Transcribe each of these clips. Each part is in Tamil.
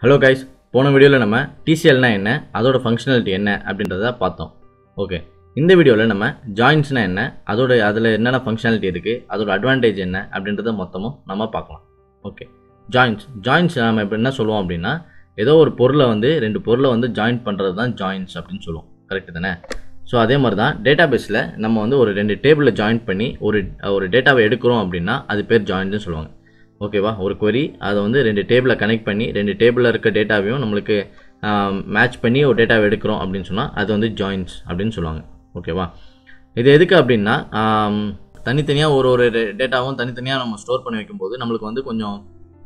ஹலோ கைஸ் போன வீடியோவில் நம்ம டிசிஎல்னா என்ன அதோட ஃபங்க்ஷனாலிட்டி என்ன அப்படின்றத பார்த்தோம் ஓகே இந்த வீடியோவில் நம்ம ஜாயின்ஸ்னா என்ன அதோட அதில் என்னென்ன ஃபங்க்ஷனாலிட்டி இருக்குது அதோட அட்வான்டேஜ் என்ன அப்படின்றத மொத்தமும் நம்ம பார்க்கலாம் ஓகே ஜாயின்ஸ் ஜாயின்ஸ் நம்ம இப்போ என்ன சொல்லுவோம் அப்படின்னா ஏதோ ஒரு பொருளை வந்து ரெண்டு பொருளை வந்து ஜாயின் பண்ணுறது தான் ஜாயின்ஸ் அப்படின்னு சொல்லுவோம் கரெக்டு தானே ஸோ அதே மாதிரி தான் டேட்டா பேஸில் நம்ம வந்து ஒரு ரெண்டு டேபிளில் ஜாயின் பண்ணி ஒரு ஒரு டேட்டாவை எடுக்கிறோம் அப்படின்னா அது பேர் ஜாயின்ஸ்னு சொல்லுவாங்க ஓகேவா ஒரு query அதை வந்து ரெண்டு டேபிளை கனெக்ட் பண்ணி ரெண்டு டேபிளில் இருக்க டேட்டாவையும் நம்மளுக்கு மேட்ச் பண்ணி ஒரு டேட்டாவை எடுக்கிறோம் அப்படின்னு சொன்னால் அது வந்து ஜாயின்ஸ் அப்படின்னு சொல்லுவாங்க ஓகேவா இது எதுக்கு அப்படின்னா தனித்தனியாக ஒரு ஒரு டேட்டாவும் தனித்தனியாக நம்ம ஸ்டோர் பண்ணி வைக்கும்போது நம்மளுக்கு வந்து கொஞ்சம்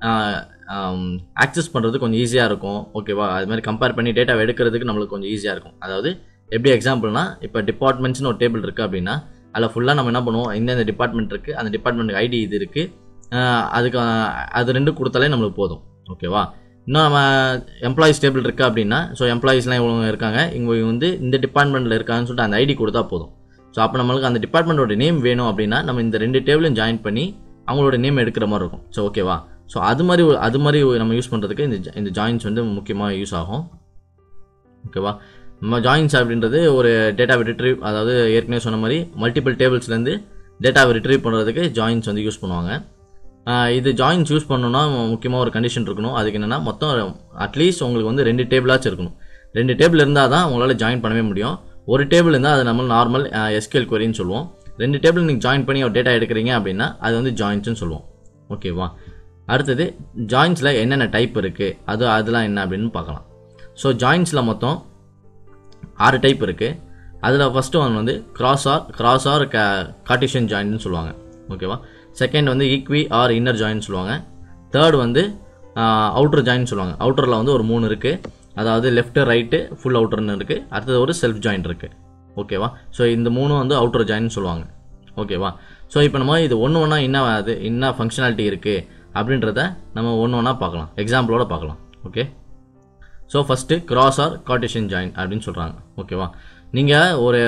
ஆக்சஸ் பண்ணுறது கொஞ்சம் ஈஸியாக இருக்கும் ஓகேவா அது மாதிரி கம்பேர் பண்ணி டேட்டாவை எடுக்கிறதுக்கு நம்மளுக்கு கொஞ்சம் ஈஸியாக இருக்கும் அதாவது எப்படி எக்ஸாம்பிள்னா இப்போ டிபார்ட்மெண்ட்ஸ்னு ஒரு டேபிள் இருக்குது அப்படின்னா அதில் ஃபுல்லாக நம்ம என்ன பண்ணுவோம் இந்தந்த டிபார்ட்மெண்ட் இருக்குது அந்த டிபார்ட்மெண்ட்டுக்கு ஐடி இது இருக்குது அதுக்கு அது ரெண்டு கொடுத்தாலே நம்மளுக்கு போதும் ஓகேவா இன்னும் நம்ம எம்ப்ளாயிஸ் டேபிள் இருக்குது அப்படின்னா ஸோ எம்ப்ளாயிஸ்லாம் இவ்வளோ இருக்காங்க இவங்க வந்து இந்த டிபார்ட்மெண்ட்டில் இருக்காங்கன்னு சொல்லிட்டு அந்த ஐடி கொடுத்தா போதும் ஸோ அப்போ நம்மளுக்கு அந்த டிபார்ட்மெண்ட்டோட நேம் வேணும் அப்படின்னா நம்ம இந்த ரெண்டு டேபிளும் ஜாயின் பண்ணி அவங்களோட நேம் எடுக்கிற மாதிரி இருக்கும் ஸோ ஓகேவா ஸோ அது மாதிரி ஒரு- அது மாதிரி நம்ம யூஸ் பண்ணுறதுக்கு இந்த ஜ- இந்த ஜாயின்ஸ் வந்து முக்கியமாக யூஸ் ஆகும் ஓகேவா நம்ம ஜாயின்ஸ் அப்படின்றது ஒரு டேட்டாவை ரிட்ரீவ் அதாவது ஏற்கனவே சொன்ன மாதிரி மல்டிபிள் டேபிள்ஸ்லேருந்து டேட்டாவை ரிட்ரீவ் பண்ணுறதுக்கு ஜாயின்ஸ் வந்து யூஸ் பண்ணுவாங்க ஆஹ் இது ஜாயின்ஸ் யூஸ் பண்ணணும்னா முக்கியமாக ஒரு கண்டிஷன் இருக்கணும் அதுக்கு என்னென்னா மொத்தம் அட்லீஸ்ட் உங்களுக்கு வந்து ரெண்டு டேபிளாச்சும் இருக்கணும் ரெண்டு டேபிள் இருந்தால் தான் உங்களால் ஜாயின் பண்ணவே முடியும் ஒரு டேபிள் இருந்தால் அது நம்ம நார்மல் எஸ்கியூஎல் queryன்னு சொல்லுவோம் ரெண்டு டேபிள் நீங்கள் ஜாயின் பண்ணி ஒரு டேட்டா எடுக்கிறீங்க அப்படின்னா அது வந்து ஜாயின்ஸ்னு சொல்லுவோம் ஓகேவா அடுத்தது ஜாயின்ஸில் என்னென்ன டைப் இருக்குது அது அதெல்லாம் என்ன அப்படின்னு பார்க்கலாம் ஸோ ஜாயின்ஸில் மொத்தம் ஆறு டைப் இருக்குது அதில் ஃபஸ்ட்டு ஒன் வந்து கிராஸ் ஆர் கிராஸ் ஆர் க கார்டிஷியன் ஜாயின்னு சொல்லுவாங்க ஓகேவா செகண்ட் வந்து ஈக்வி ஆர் இன்னர் ஜாயின் சொல்லுவாங்க தேர்ட் வந்து அவுட்டர் ஜாயின் சொல்லுவாங்க அவுட்டரில் வந்து ஒரு மூணு இருக்குது அதாவது லெஃப்ட் ரைட்டு ஃபுல் அவுட்டர்னு இருக்குது அடுத்தது ஒரு செல்ஃப் ஜாயின் இருக்குது ஓகேவா ஸோ இந்த மூணும் வந்து அவுட்டர் ஜாயின் சொல்லுவாங்க ஓகேவா ஸோ இப்போ நம்ம இது ஒன்று ஒன்றா என்ன அது என்ன ஃபங்க்ஷனாலிட்டி இருக்குது அப்படின்றத நம்ம ஒன்று ஒன்றா பார்க்கலாம் எக்ஸாம்பிளோட பார்க்கலாம் okay so first cross or cartesian join அப்படின்னு சொல்கிறாங்க ஓகேவா நீங்கள் ஒரு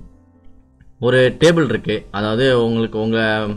ஒரு டேபிள் இருக்குது அதாவது உங்களுக்கு உங்கள்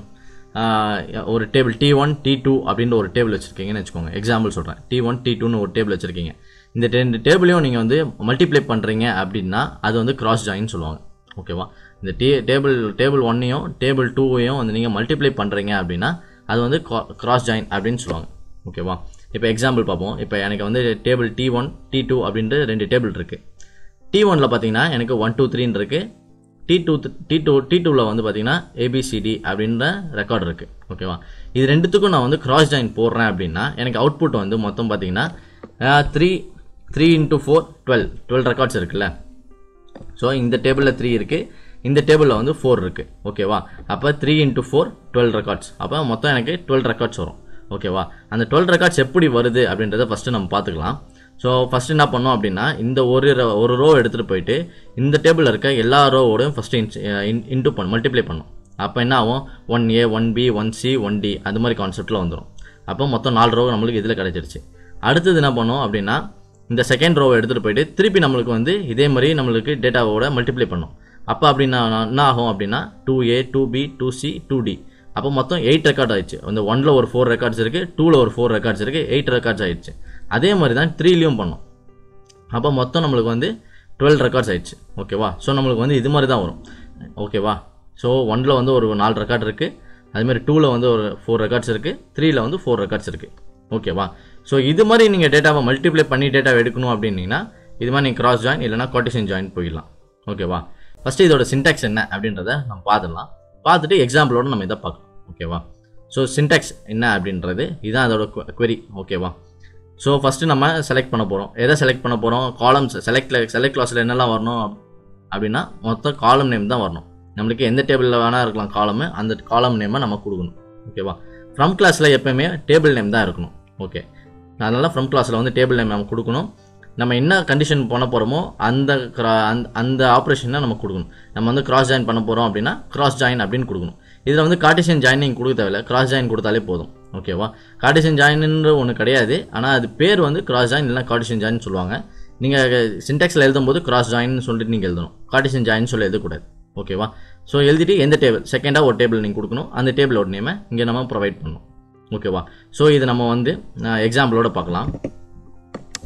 ஒரு table T one T two அப்படின்ற ஒரு டேபிள் வச்சுருக்கீங்கன்னு வச்சுக்கோங்க எக்ஸாம்பிள் சொல்கிறேன் டி ஒன் டி டூன்னு ஒரு டேபிள் வச்சுருக்கீங்க இந்த ரெண்டு டேபிளையும் நீங்கள் வந்து மல்டிப்ளை பண்ணுறீங்க அப்படின்னா அது வந்து கிராஸ் ஜாயின் சொல்லுவாங்க ஓகேவா இந்த டே டேபிள் டேபிள் ஒன்னையும் டேபிள் டூவையும் வந்து நீங்கள் மல்டிப்ளை பண்ணுறீங்க அப்படின்னா அது வந்து கிராஸ் ஜாயின் அப்படின்னு சொல்லுவாங்க ஓகேவா இப்போ எக்ஸாம்பிள் பார்ப்போம் இப்போ எனக்கு வந்து table T one T two அப்படின்ட்டு ரெண்டு டேபிள் இருக்குது டி ஒனில் பார்த்தீங்கன்னா எனக்கு ஒன் டூ த்ரீன்னு இருக்குது T two T two T டூவில் வந்து பார்த்தீங்கன்னா ஏபிசிடி அப்படின்ற ரெக்கார்ட் இருக்குது ஓகேவா இது ரெண்டுத்துக்கும் நான் வந்து கிராஸ் ஜாயின் போடுறேன் அப்படின்னா எனக்கு அவுட்புட் வந்து மொத்தம் பார்த்தீங்கன்னா three three into four twelve twelve records இருக்குல்ல ஸோ இந்த டேபிளில் த்ரீ இருக்குது இந்த டேபிளில் வந்து ஃபோர் இருக்குது ஓகேவா அப்போ three into four twelve records அப்போ மொத்தம் எனக்கு டுவெல் ரெக்கார்ட்ஸ் வரும் ஓகேவா அந்த டுவெல் ரெக்கார்ட்ஸ் எப்படி வருது அப்படின்றத ஃபஸ்ட்டு நம்ம பார்த்துக்கலாம் ஸோ ஃபஸ்ட்டு என்ன பண்ணோம் அப்படின்னா இந்த ஒரு row- ஒரு ரோ எடுத்துகிட்டு போயிட்டு இந்த டேபிளில் இருக்க எல்லா ரோவோடையும் ஃபஸ்ட்டு இன் இன்ட்டு பண்ணும் மல்டிப்ளை பண்ணும் அப்போ என்ன ஆகும் one A one B one C one D அது மாதிரி கான்செப்ட்டில் வந்துடும் அப்போ மொத்தம் நாலு ரோ நம்மளுக்கு இதில் கிடச்சிருச்சு அடுத்தது என்ன பண்ணோம் அப்படின்னா இந்த செகண்ட் ரோவை எடுத்துகிட்டு போயிட்டு திருப்பி நம்மளுக்கு வந்து இதே மாதிரி நம்மளுக்கு டேட்டாவோட மல்டிப்ளை பண்ணும் அப்போ அப்படின்னா என்ன ஆகும் அப்படின்னா two A two B two C two D அப்போ மொத்தம் எயிட் ரெக்கார்ட் ஆயிடுச்சு அந்த ஒன்ல ஒரு ஃபோர் ரெக்கார்ட்ஸ் இருக்குது டூவில் ஒரு ஃபோர் ரெக்கார்ட்ஸ் இருக்குது எயிட் ரெக்கார்ட்ஸ் ஆயிடுச்சு அதே மாதிரி தான் த்ரீலையும் பண்ணோம் அப்போ மொத்தம் நம்மளுக்கு வந்து டுவெல் ரெக்கார்ட்ஸ் ஆயிடுச்சு ஓகேவா ஸோ நம்மளுக்கு வந்து இது மாதிரி தான் வரும் ஓகேவா ஸோ ஒன்ல வந்து ஒரு நாலு ரெக்கார்ட் இருக்குது அதுமாதிரி டூவில் வந்து ஒரு ஃபோர் ரெக்கார்ட்ஸ் இருக்குது த்ரீல வந்து ஃபோர் ரெக்கார்ட்ஸ் இருக்குது ஓகேவா ஸோ இது மாதிரி நீங்கள் டேட்டாவை மல்டிப்ளை பண்ணி டேட்டாவை எடுக்கணும் அப்படின்னீங்கன்னா இது மாதிரி நீங்கள் கிராஸ் ஜாயின் இல்லைனா கார்டிஷன் ஜாயின் போயிடலாம் ஓகேவா ஃபஸ்ட்டு இதோட சின்டாக்ஸ் என்ன அப்படின்றத நம்ம பார்த்துடலாம் பார்த்துட்டு எக்ஸாம்பிளோட நம்ம இதை பார்க்கலாம் ஓகேவா ஸோ சின்டாக்ஸ் என்ன அப்படின்றது இதுதான் அதோட query ஓகேவா ஸோ ஃபஸ்ட்டு நம்ம செலக்ட் பண்ண போகிறோம் எதை செலக்ட் பண்ண போகிறோம் காலம்ஸ் செலக்ட் செலக்ட் கிளாஸில் என்னெல்லாம் வரணும் அப்- அப்படின்னா மொத்தம் காலம் நேம் தான் வரணும் நம்மளுக்கு எந்த டேபிளில் வேணால் இருக்கலாம் காலமு அந்த காலம் நேமை நம்ம கொடுக்கணும் ஓகேவா ஃப்ரம் கிளாஸில் எப்போயுமே டேபிள் நேம் தான் இருக்கணும் ஓகே அதனால் ஃப்ரம் கிளாஸில் வந்து டேபிள் நேம் நம்ம கொடுக்கணும் நம்ம என்ன கண்டிஷன் பண்ண போகிறோமோ அந்த cra- அந்த அந்த ஆப்ரேஷனை நம்ம கொடுக்கணும் நம்ம வந்து கிராஸ் ஜாயின் பண்ண போகிறோம் அப்படின்னா கிராஸ் ஜாயின் அப்படின்னு கொடுக்கணும் இதில் வந்து கார்டிஷன் ஜாயின் நீங்கள் கொடுக்க தேவையில்ல கிராஸ் ஜாயின் கொடுத்தாலே போதும் ஓகேவா கார்டிஷன் ஜாயின்னு ஒன்று கிடையாது ஆனால் அது பேர் வந்து கிராஸ் ஜாயின் இல்லைனா கார்டிஷன் ஜாயின் சொல்லுவாங்க நீங்கள் சின்டாக்ஸில் எழுதும்போது கிராஸ் ஜாயின் சொல்லிட்டு நீங்கள் எழுதணும் கார்டிஷன் ஜாயின் சொல்லி எழுதக்கூடாது ஓகேவா ஸோ எழுதிட்டு எந்த டேபிள் செகண்டாக ஒரு டேபிள் நீங்கள் கொடுக்கணும் அந்த டேபிளோட நேமை இங்கே நம்ம ப்ரொவைட் பண்ணணும் ஓகேவா ஸோ இது நம்ம வந்து எக்ஸாம்பிளோட பார்க்கலாம்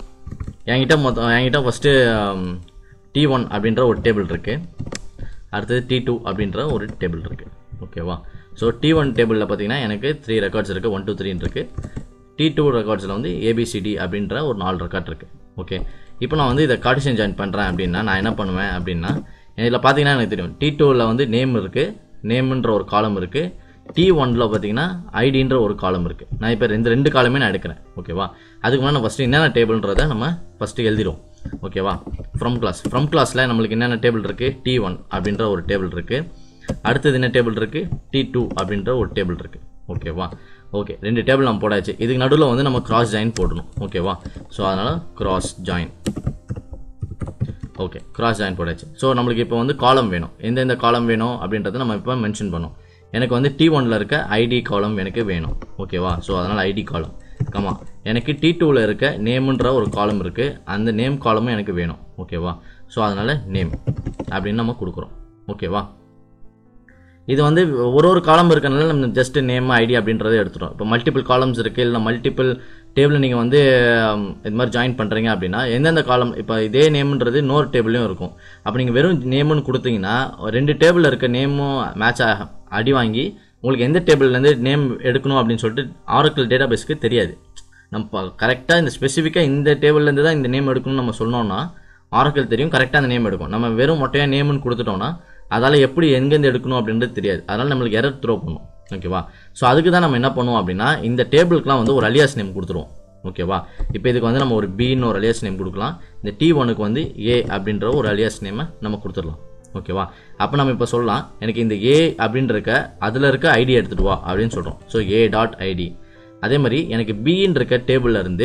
என்கிட்ட மொத்தம் என்கிட்ட ஃபஸ்ட்டு டி ஒன் அப்படின்ற ஒரு டேபிள் இருக்குது அடுத்தது டி டூ அப்படின்ற ஒரு டேபிள் இருக்குது ஓகேவா ஸோ டி ஒன் டேபிளில் பார்த்தீங்கன்னா எனக்கு த்ரீ ரெக்கார்ட்ஸ் இருக்குது ஒன் டூ த்ரீன்னு இருக்குது டி டூ ரெக்கார்ட்ஸில் வந்து ஏபிசிடி அப்படின்ற ஒரு நாலு ரெக்கார்ட் இருக்குது ஓகே இப்போ நான் வந்து இதை கார்டிஷன் ஜாயின் பண்ணுறேன் அப்படின்னா நான் என்ன பண்ணுவேன் அப்படின்னா இதில் பார்த்தீங்கன்னா எனக்கு தெரியும் டி டூவில் வந்து நேம் இருக்குது நேம்ன்ற ஒரு காலம் இருக்குது டி ஒனில் பார்த்தீங்கன்னா ஐடின்ற ஒரு காலம் இருக்குது நான் இப்போ ரெண்டு ரெண்டு காலமே நான் எடுக்கிறேன் ஓகேவா அதுக்கு முன்னாடி நான் ஃபஸ்ட்டு என்னென்ன டேபிள்ன்றதை நம்ம ஃபஸ்ட்டு எழுதிடுவோம் ஓகேவா ஃப்ரம் கிளாஸ் ஃப்ரம் கிளாஸில் நம்மளுக்கு என்னென்ன டேபிள் இருக்குது டி ஒன் அப்படின்ற ஒரு டேபிள் இருக்குது அடுத்தது என்ன டேபிள் இருக்குது டி டூ அப்படின்ற ஒரு டேபிள் இருக்குது ஓகேவா ஓகே ரெண்டு டேபிள் நம்ம போடாச்சு இதுக்கு நடுவில் வந்து நம்ம கிராஸ் ஜாயின் போடணும் ஓகேவா ஸோ அதனால் cross join okay cross join போடாச்சு ஸோ நம்மளுக்கு இப்போ வந்து காலம் வேணும் எந்தெந்த காலம் வேணும் அப்படின்றத நம்ம இப்போ மென்ஷன் பண்ணோம் எனக்கு வந்து டி ஒனில் இருக்க ஐடி காலம் எனக்கு வேணும் ஓகேவா ஸோ அதனால் ஐடி காலம் கமா எனக்கு டி டூவில் இருக்க நேமுன்ற ஒரு காலம் இருக்குது அந்த நேம் காலமும் எனக்கு வேணும் ஓகேவா ஸோ அதனால் நேம் அப்படின்னு நம்ம கொடுக்குறோம் ஓகேவா இது வந்து ஒரு ஒரு காலம் இருக்கனால நம்ம ஜஸ்ட் நேம் ஐடி அப்படின்றத எடுத்துட்டோம் இப்போ மல்டிபிள் காலம்ஸ் இருக்குது இல்லை மல்டிபிள் டேபிள் நீங்கள் வந்து ஹம், இது மாதிரி ஜாயின் பண்ணுறீங்க அப்படின்னா எந்தெந்த காலம் இப்போ இதே நேம்ன்றது இன்னொரு டேபிளையும் இருக்கும் அப்போ நீங்கள் வெறும் நேம்னு கொடுத்தீங்கன்னா ரெண்டு டேபிளில் இருக்க நேமும் மேட்ச் அடி வாங்கி உங்களுக்கு எந்த டேபிள்லேருந்து நேம் எடுக்கணும் அப்படின்னு சொல்லிட்டு ஆரக்கிள் டேட்டா பேஸ்க்கு தெரியாது நம்ம கரெக்டாக இந்த ஸ்பெசிஃபிக்காக இந்த டேபிள்லேருந்து தான் இந்த நேம் எடுக்கணும்னு நம்ம சொன்னோம்னா ஆரக்கிள் தெரியும் கரெக்டாக அந்த நேம் எடுக்கும் நம்ம வெறும் மொட்டையாக நேம்னு கொடுத்துட்டோம்னா அதால் எப்படி எங்கேருந்து எடுக்கணும் அப்படின்றது தெரியாது அதனால் நம்மளுக்கு எரர் த்ரோ பண்ணும் ஓகேவா ஸோ அதுக்கு தான் நம்ம என்ன பண்ணுவோம் அப்படின்னா இந்த டேபிளுக்குலாம் வந்து ஒரு அலியாஸ் நேம் கொடுத்துருவோம் ஓகேவா இப்போ இதுக்கு வந்து நம்ம ஒரு பின்னு ஒரு அலியாஸ் நேம் கொடுக்கலாம் இந்த டி ஒனுக்கு வந்து ஏ அப்படின்ற ஒரு அலியாஸ் நேமை நம்ம கொடுத்துடலாம் ஓகேவா அப்போ நம்ம இப்போ சொல்லலாம் எனக்கு இந்த ஏ அப்படின்னு இருக்க அதில் இருக்க ஐடி எடுத்துகிட்டு வா அப்படின்னு சொல்கிறோம் ஸோ ஏ டாட் ஐடி அதே மாதிரி எனக்கு பின்னு இருக்க டேபிளில் இருந்து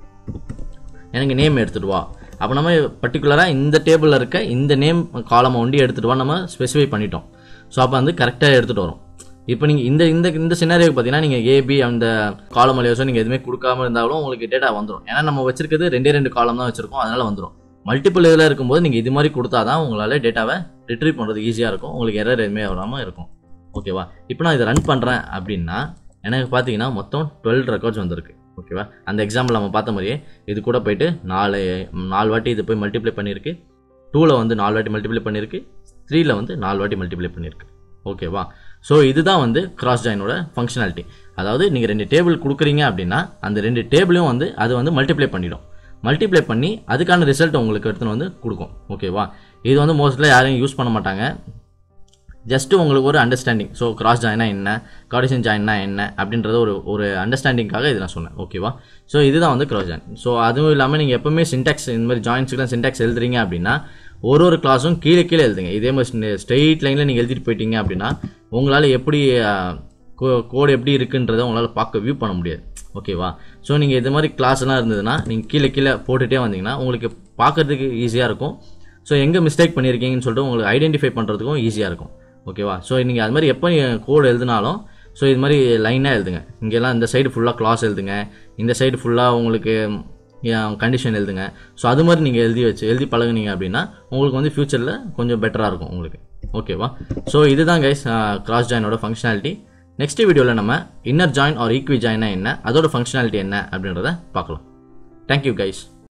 எனக்கு நேம் எடுத்துட்டு வா அப்போ நம்ம பர்டிகுலராக இந்த டேபிளில் இருக்க இந்த நேம் காலமை ஒண்டி எடுத்துட்டு வா நம்ம ஸ்பெசிஃபை பண்ணிட்டோம் ஸோ அப்போ வந்து கரெக்டாக எடுத்துகிட்டு வரும் இப்போ நீங்கள் இந்த இந்த இந்த சினாரியோக்கு பார்த்தீங்கன்னா நீங்கள் ஏபி அந்த காலம் வழியோசோ நீங்கள் எதுவுமே கொடுக்காம இருந்தாலும் உங்களுக்கு டேட்டா வந்துடும் ஏன்னா நம்ம வச்சிருக்கிறது ரெண்டே ரெண்டு காலம் தான் வச்சிருக்கோம் அதனால வந்துடும் மல்டிபிள் இதில் இருக்கும்போது நீங்கள் இது மாதிரி கொடுத்தா தான் உங்களால் டேட்டாவை ரிட்ரீவ் பண்ணுறது ஈஸியாக இருக்கும் உங்களுக்கு எரர் எதுவுமே வராமல் இருக்கும் ஓகேவா இப்போ நான் இதை ரன் பண்ணுறேன் அப்படின்னா எனக்கு பார்த்தீங்கன்னா மொத்தம் டுவெல் ரெக்கார்ட்ஸ் வந்திருக்கு ஓகேவா அந்த எக்ஸாம்பிள் நம்ம பார்த்த மாதிரியே இது கூட போயிட்டு நாலு நாலு வாட்டி இது போய் மல்டிப்ளை பண்ணியிருக்கு டூவில் வந்து நாலு வாட்டி மல்டிப்ளை பண்ணியிருக்கு த்ரீல வந்து நாலு வாட்டி மல்டிப்ளை பண்ணியிருக்கு ஓகேவா ஸோ இதுதான் வந்து கிராஸ் ஜாயினோட ஃபங்க்ஷனாலிட்டி அதாவது நீங்கள் ரெண்டு டேபிள் கொடுக்குறீங்க அப்படின்னா அந்த ரெண்டு டேபிளையும் வந்து அது வந்து மல்டிப்ளை பண்ணிடும் மல்டிப்ளை பண்ணி அதுக்கான ரிசல்ட் உங்களுக்கு எடுத்துன்னு வந்து கொடுக்கும் ஓகேவா இது வந்து மோஸ்ட்லியாக யாரும் யூஸ் பண்ண மாட்டாங்க ஜஸ்ட் உங்களுக்கு ஒரு அண்டர்ஸ்டாண்டிங் ஸோ கிராஸ் ஜாயினா என்ன கார்டிஷன் ஜாயின்னா என்ன அப்படின்றத ஒரு ஒரு அண்டர்ஸ்டாண்டிங்காக இது நான் சொன்னேன் ஓகேவா ஸோ இதுதான் வந்து கிராஸ் ஜாயின் ஸோ அதுவும் இல்லாமல் நீங்கள் எப்பவுமே சின்டாக்ஸ் இந்த மாதிரி ஜாயின்ஸுக்குலாம் சின்டாக்ஸ் எழுதுறீங்க அப்படின்னா ஒரு ஒரு கிளாஸும் கீழே கீழே எழுதுங்க இதே மாதிரி ஸ்ட்ரெயிட் லைனில் நீங்கள் எழுதிட்டு போயிட்டீங்க அப்படின்னா உங்களால் எப்படி கோடு எப்படி இருக்குன்றதை உங்களால் பார்க்க வியூ பண்ண முடியாது ஓகேவா ஸோ நீங்கள் இது மாதிரி கிளாஸ்லாம் இருந்ததுன்னா நீங்கள் கீழே கீழே போட்டுகிட்டே வந்தீங்கன்னா உங்களுக்கு பார்க்கறதுக்கு ஈஸியாக இருக்கும் ஸோ எங்கே மிஸ்டேக் பண்ணியிருக்கீங்கன்னு சொல்லிட்டு உங்களுக்கு ஐடென்டிஃபை பண்ணுறதுக்கும் ஈஸியாக இருக்கும் ஓகேவா ஸோ நீங்கள் அது மாதிரி எப்போ கோடு எழுதினாலும் ஸோ இது மாதிரி லைனாக எழுதுங்க இங்கெல்லாம் இந்த சைடு ஃபுல்லாக கிளாஸ் எழுதுங்க இந்த சைடு ஃபுல்லாக உங்களுக்கு கண்டிஷன் எழுதுங்க ஸோ அது மாதிரி நீங்கள் எழுதி வச்சு எழுதி பழகுனீங்க அப்படின்னா உங்களுக்கு வந்து ஃப்யூச்சரில் கொஞ்சம் பெட்டராக இருக்கும் உங்களுக்கு ஓகேவா ஸோ இதுதான் கைஸ் கிராஸ் ஜாயினோட ஃபங்க்ஷனாலிட்டி நெக்ஸ்ட் வீடியோவில் நம்ம இன்னர் ஜாயின் ஆர் ஈக்வி ஜாயினா என்ன அதோட ஃபங்க்ஷனாலிட்டி என்ன அப்படின்றத பார்க்கலாம் தேங்க்யூ கைஸ்